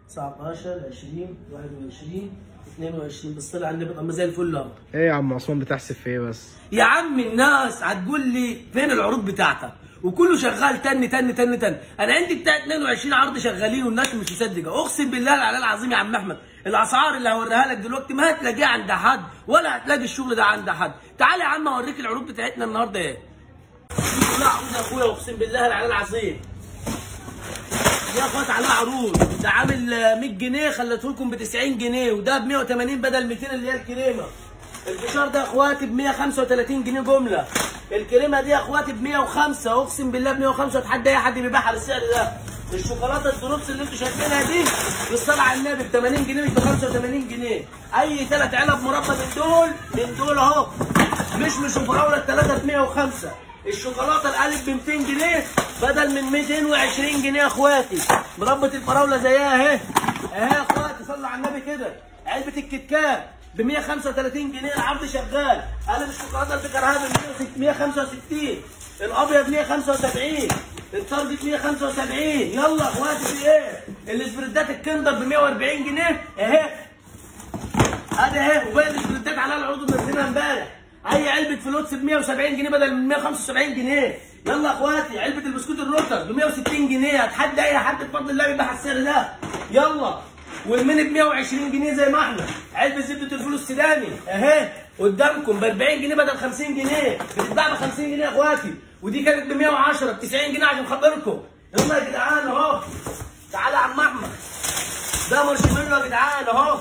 19 20 21 22 بالصلاه على النبي طب ما زي الفل اهو ايه يا عم عثمان بتحسب في ايه بس يا عم الناس هتقول لي فين العروض بتاعتك وكله شغال تن تن تن تن انا عندي بتاع 22 عرض شغالين والناس مش مصدقه اقسم بالله العلي العظيم يا عم احمد الاسعار اللي هوريها لك دلوقتي ما هتلاقيها عند حد ولا هتلاقي الشغل ده عند حد تعالى يا عم اوريك العروض بتاعتنا النهارده ايه دي كلها عروض يا اخويا اقسم بالله العلي العظيم يا اخوات عليها عروض ده عامل آه، 100 جنيه خليته لكم ب 90 جنيه وده ب 180 بدل 200 اللي هي الكريمه الفشار ده يا اخواتي ب 135 جنيه جمله الكريمه دي يا اخواتي ب 105 اقسم بالله ب 105 اتحدى اي حد بيبيعها بالسعر ده الشوكولاته الدروبس اللي انتوا شايفينها دي بالصلاه على النبي ب 80 جنيه مش ب 85 جنيه اي ثلاث علب مربى من دول من دول اهو مش مش فراوله الثلاثه ب 105 الشوكولاته القالب ب 200 جنيه بدل من 220 جنيه يا اخواتي مربى الفراوله زيها اهي اهي يا اخواتي صلوا على النبي كده علبه الكيت كات ب 135 جنيه العرض شغال قالب الشوكولاته البكرهات ب 165 الابيض 175 التارجت 175 يلا يا اخواتي في ايه الاسبريدات الكندر ب 140 جنيه اهي ادي اهي وباقي الاسبريدات عليها العروض منزلها امبارح اي علبه فلوتس ب 170 جنيه بدل من 175 جنيه يلا يا اخواتي علبه البسكوت الروتر ب 160 جنيه هتحدى اي حد بفضل الله بيبيعها السعر ده يلا والميني ب 120 جنيه زي ما احنا علبه زبده الفول السوداني اهي قدامكم ب 40 جنيه بدل 50 جنيه بتتباع ب 50 جنيه يا اخواتي ودي كانت ب 110 ب 90 جنيه عشان خاطركم يلا يا جدعان اهو تعالى يا عم احمد ده مارشميلو يا جدعان اهو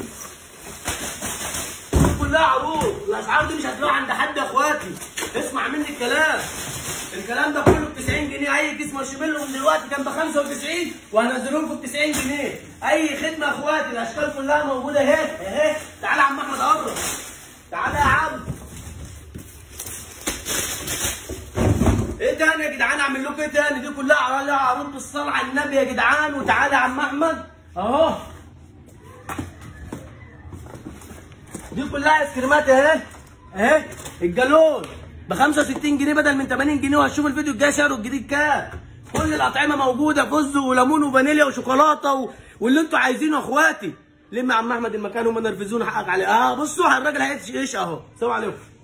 كلها عروض الاسعار دي مش هتلاقوها عند حد يا اخواتي اسمع مني الكلام الكلام ده كله ب 90 جنيه اي كيس مارشميلو من دلوقتي كان ب 95 وهنزله لكم ب 90 جنيه اي خدمه يا اخواتي الاشكال كلها موجوده اهي اهي تعالى يا عم احمد قرب تعالى يا عم ايه تاني يا جدعان اعمل لكم ايه تاني دي كلها عليها عروض بالصلاه على النبي يا جدعان وتعالى يا عم احمد اهو دي كلها ايس كريمات اهي اهي الجالون ب 65 جنيه بدل من 80 جنيه وهتشوف الفيديو الجاي سعره الجديد كام كل الاطعمه موجوده فز وليمون وفانيليا وشوكولاته و... واللي انتوا عايزينه يا اخواتي لم يا عم احمد المكان هم نرفزونا حقك عليه اه بصوا الراجل هيعيش اهو السلام عليكم